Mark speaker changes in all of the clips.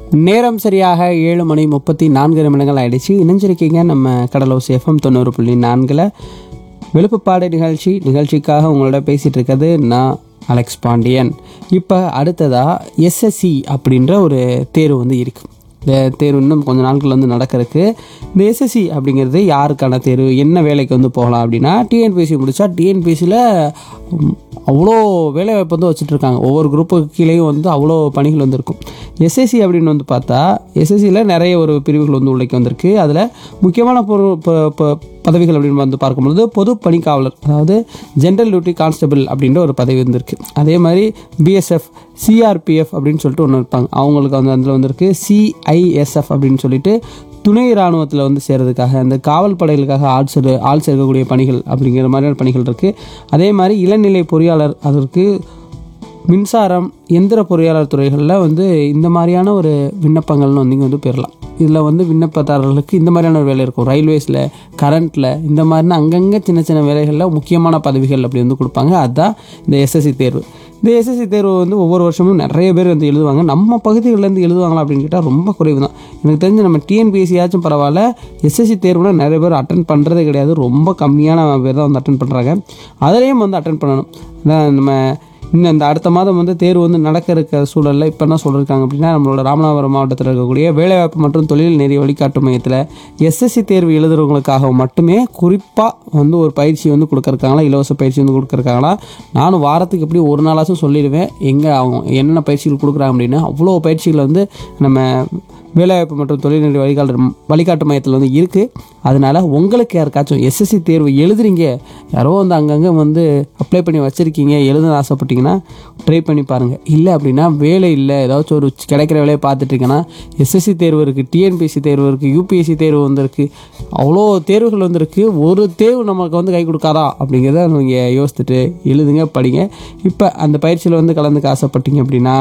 Speaker 1: நேரம் சரியாக ஏழு மணி முப்பத்தி நான்கு நிமிடங்கள் ஆயிடுச்சு இணைஞ்சிருக்கீங்க நம்ம கடலோஸ் எஃப்எம் தொண்ணூறு புள்ளி நான்கில் விழுப்புப்பாடு நிகழ்ச்சி நிகழ்ச்சிக்காக உங்களோட பேசிகிட்டு இருக்கிறது நான் அலெக்ஸ் பாண்டியன் இப்போ அடுத்ததாக எஸ்எஸ்சி அப்படின்ற ஒரு தேர்வு வந்து இருக்குது இந்த தேர்வு இன்னும் கொஞ்ச நாட்கள் வந்து நடக்கிறதுக்கு இந்த எஸ்எஸ்சி அப்படிங்கிறது யாருக்கான தேர்வு என்ன வேலைக்கு வந்து போகலாம் அப்படின்னா டிஎன்பிஎஸ்சி முடித்தா டிஎன்பிஎஸ்சியில் அவ்வளோ வேலை வாய்ப்பு வந்து வச்சுட்ருக்காங்க ஒவ்வொரு குரூப்புக்கு கீழேயும் வந்து அவ்வளோ பணிகள் வந்து இருக்கும் எஸ்எஸ்சி அப்படின்னு வந்து பார்த்தா எஸ்எஸ்சியில் நிறைய ஒரு பிரிவுகள் வந்து உள்ளே வந்திருக்கு அதில் முக்கியமான பொரு ப- ப- பதவிகள் அப்படின்னு வந்து பார்க்கும்பொழுது பொது பணிக்காவலர் அதாவது ஜென்ரல் டியூட்டி கான்ஸ்டபிள் அப்படின்ற ஒரு பதவி வந்திருக்கு அதே மாதிரி பிஎஸ்எஃப் சிஆர்பிஎஃப் அப்படின்னு சொல்லிட்டு ஒன்று இருப்பாங்க அவங்களுக்கு வந்து அதில் வந்திருக்கு சிஐஎஸ்எஃப் அப்படின்னு சொல்லிட்டு துணை இராணுவத்தில் வந்து சேர்றதுக்காக இந்த காவல் படைகளுக்காக ஆள் சேர் ஆள் சேர்க்கக்கூடிய பணிகள் அப்படிங்கிற மாதிரியான பணிகள் இருக்குது அதே மாதிரி இளநிலை பொறியாளர் அதற்கு மின்சாரம் எந்திர பொறியாளர் துறைகளில் வந்து இந்த மாதிரியான ஒரு விண்ணப்பங்கள்னு வந்து இங்கே வந்து பெறலாம் இதில் வந்து விண்ணப்பதாரர்களுக்கு இந்த மாதிரியான ஒரு வேலை இருக்கும் ரயில்வேஸில் கரண்ட்டில் இந்த மாதிரினா அங்கங்கே சின்ன சின்ன வேலைகளில் முக்கியமான பதவிகள் அப்படி வந்து கொடுப்பாங்க அதுதான் இந்த எஸ்எஸ்சி தேர்வு இந்த எஸ்எஸ்சி தேர்வு வந்து ஒவ்வொரு வருஷமும் நிறைய பேர் வந்து எழுதுவாங்க நம்ம பகுதிகளிலேருந்து எழுதுவாங்களா அப்படின்னு கேட்டால் ரொம்ப குறைவு தான் எனக்கு தெரிஞ்சு நம்ம டிஎன்பிஎஸ்சியாச்சும் பரவாயில்ல எஸ்எஸ்சி தேர்வுனா நிறைய பேர் அட்டன் பண்ணுறதே கிடையாது ரொம்ப கம்மியான பேர் தான் வந்து அட்டன் பண்ணுறாங்க அதுலேயும் வந்து அட்டன் பண்ணணும் அதான் நம்ம இன்னும் இந்த அடுத்த மாதம் வந்து தேர்வு வந்து நடக்க இருக்க சூழலில் இப்போ என்ன சொல்லியிருக்காங்க அப்படின்னா நம்மளோட ராமநாதபுரம் மாவட்டத்தில் இருக்கக்கூடிய வேலைவாய்ப்பு மற்றும் தொழில் நெறி வழிகாட்டு மையத்தில் எஸ்எஸ்சி தேர்வு எழுதுறவங்களுக்காக மட்டுமே குறிப்பாக வந்து ஒரு பயிற்சி வந்து கொடுக்குறக்காங்களா இலவச பயிற்சி வந்து கொடுக்குறக்காங்களா நானும் வாரத்துக்கு எப்படி ஒரு நாளாச்சும் சொல்லிடுவேன் எங்கே அவங்க என்னென்ன பயிற்சிகள் கொடுக்குறாங்க அப்படின்னு அவ்வளோ பயிற்சிகள் வந்து நம்ம வேலைவாய்ப்பு மற்றும் தொழில்நெறி வழிகாட்டு வழிகாட்டு மையத்தில் வந்து இருக்குது அதனால் உங்களுக்கு யாருக்காச்சும் எஸ்எஸ்சி தேர்வு எழுதுறீங்க யாரோ வந்து அங்கங்கே வந்து அப்ளை பண்ணி வச்சுருக்கீங்க எழுத ஆசைப்பட்டீங்கன்னா ட்ரை பண்ணி பாருங்கள் இல்லை அப்படின்னா வேலை இல்லை ஏதாச்சும் ஒரு கிடைக்கிற வேலையை பார்த்துட்ருக்கேன்னா எஸ்எஸ்சி தேர்வு இருக்குது டிஎன்பிஎஸ்சி தேர்வு இருக்குது யூபிஎஸ்சி தேர்வு வந்திருக்கு அவ்வளோ தேர்வுகள் வந்திருக்கு ஒரு தேர்வு நமக்கு வந்து கை கொடுக்காதா அப்படிங்கிறத நீங்கள் யோசித்துட்டு எழுதுங்க படிங்க இப்போ அந்த பயிற்சியில் வந்து கலந்துக்க ஆசைப்பட்டீங்க அப்படின்னா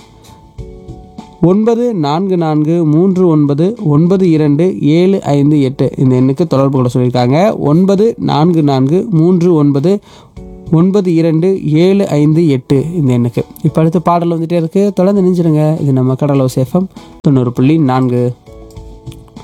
Speaker 1: ஒன்பது நான்கு நான்கு மூன்று ஒன்பது ஒன்பது இரண்டு ஏழு ஐந்து எட்டு இந்த எண்ணுக்கு தொடர்பு கொள்ள சொல்லியிருக்காங்க ஒன்பது நான்கு நான்கு மூன்று ஒன்பது ஒன்பது இரண்டு ஏழு ஐந்து எட்டு இந்த எண்ணுக்கு இப்போ அடுத்து பாடல் வந்துட்டே இருக்கு தொடர்ந்து நினைச்சிருங்க இது நம்ம கடலோ சேஃபம் தொண்ணூறு புள்ளி நான்கு